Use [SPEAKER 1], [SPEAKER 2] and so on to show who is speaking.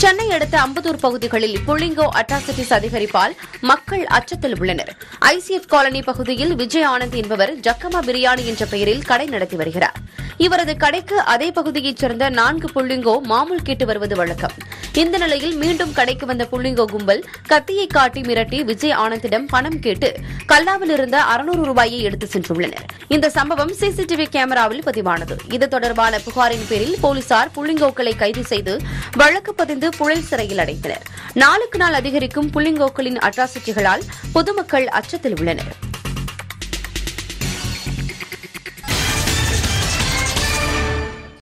[SPEAKER 1] சென்னை அடுத்த அம்பத்தூர் பகுதிகளில் புள்ளிங்கோ அட்ராசிட்டிஸ் அதிகரிப்பால் மக்கள் அச்சத்தில் உள்ளனர் ஐசிஎஃப் காலனி பகுதியில் விஜய் ஆனந்த் என்பவர் ஜக்கமா பிரியாணி என்ற பெயரில் கடை நடத்தி வருகிறார் இவரது கடைக்கு அதே பகுதியைச் சேர்ந்த நான்கு புள்ளிங்கோ மாமூல் கேட்டு வருவது வழக்கம் இந்த நிலையில் மீண்டும் கடைக்கு வந்த புள்ளிங்கோ கும்பல் கத்தியை காட்டி மிரட்டி விஜய் ஆனந்திடம் பணம் கேட்டு கல்லாவில் இருந்த அறுநூறு ரூபாயை எடுத்து சென்றுள்ளனர் இந்த சம்பவம் சிசிடிவி கேமராவில் பதிவானது இது தொடர்பான புகாரின் பேரில் போலீசார் புள்ளிங்கோக்களை கைது செய்து வழக்கு பதிந்து புழல் சிறையில் அடைத்தனர் நாளுக்கு நாள் அதிகரிக்கும் புள்ளிங்கோக்களின் அட்ராசிட்டிகளால் பொதுமக்கள் அச்சத்தில் உள்ளனர்